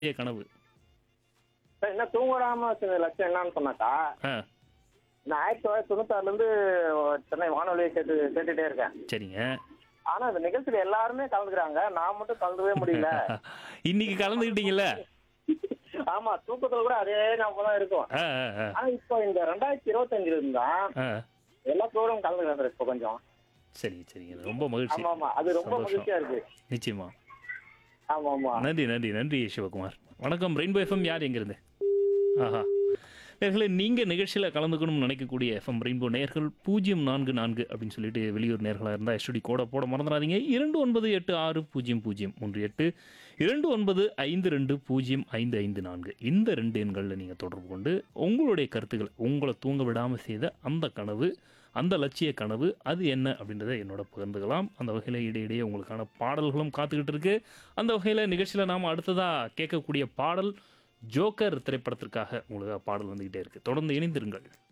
பெரிய கனவு சார் என்ன தூங்காம வச்ச லட்சம் என்னன்னு சொன்னாக்கா ஆ நான் ஆயிரத்தி தொள்ளாயிரத்தி தொண்ணூத்தாறுல இருந்து சென்னை வானொலியை கேட்டு கேட்டுட்டே இருக்கேன் சரிங்க ஆனா இந்த நிகழ்ச்சியில எல்லாருமே கலந்துக்கிறாங்க நான் மட்டும் கலந்துக்கவே முடியல இன்னைக்கு கலந்துக்கிட்டீங்கல்ல ஆமா தூக்கத்துல கூட அதே நம்ம தான் இருக்கும் ஆ ஆ, ஆ, ஆனா இப்போ இந்த ரெண்டாயிரத்தி இருபத்தஞ்சுல இருந்தா ஆ எல்லா ப்ரோக்ராம் கலந்துக்கிறேன் சார் இப்போ கொஞ்சம் சரிங்க சரிங்க ரொம்ப மகிழ்ச்சி ஆமா ஆமா அது ரொம்ப சந்தோஷம். மகிழ்ச்சியா இருக்கு நிச்சயமா ஆமா ஆமா நன்றி நன்றி நன்றி சிவகுமார் வணக்கம் ரெயின்போ எஃப்எம் யார் எங்கிருந்து ஆஹா நேர்களே நீங்கள் நிகழ்ச்சியில் கலந்துக்கணும்னு நினைக்கக்கூடிய எஃப்எம் ரெயின்போ நேர்கள் பூஜ்ஜியம் நான்கு நான்கு அப்படின்னு சொல்லிட்டு வெளியூர் நேர்களாக இருந்தால் எஸ்டி கோட போட மறந்துடாதீங்க இரண்டு ஒன்பது எட்டு ஆறு பூஜ்ஜியம் பூஜ்ஜியம் மூன்று எட்டு இரண்டு ஒன்பது ஐந்து ரெண்டு பூஜ்ஜியம் ஐந்து ஐந்து நான்கு இந்த ரெண்டு எண்களில் நீங்கள் தொடர்பு கொண்டு உங்களுடைய கருத்துக்கள் உங்களை தூங்க விடாமல் செய்த அந்த கனவு அந்த லட்சிய கனவு அது என்ன அப்படின்றத என்னோட பகிர்ந்துக்கலாம் அந்த வகையில் இடையிடையே உங்களுக்கான பாடல்களும் காத்துக்கிட்டு இருக்கு அந்த வகையில் நிகழ்ச்சியில் நாம் அடுத்ததாக கேட்கக்கூடிய பாடல் ஜோக்கர் திரைப்படத்திற்காக உங்களுக்கு பாடல் வந்துக்கிட்டே இருக்கு தொடர்ந்து இணைந்திருங்கள்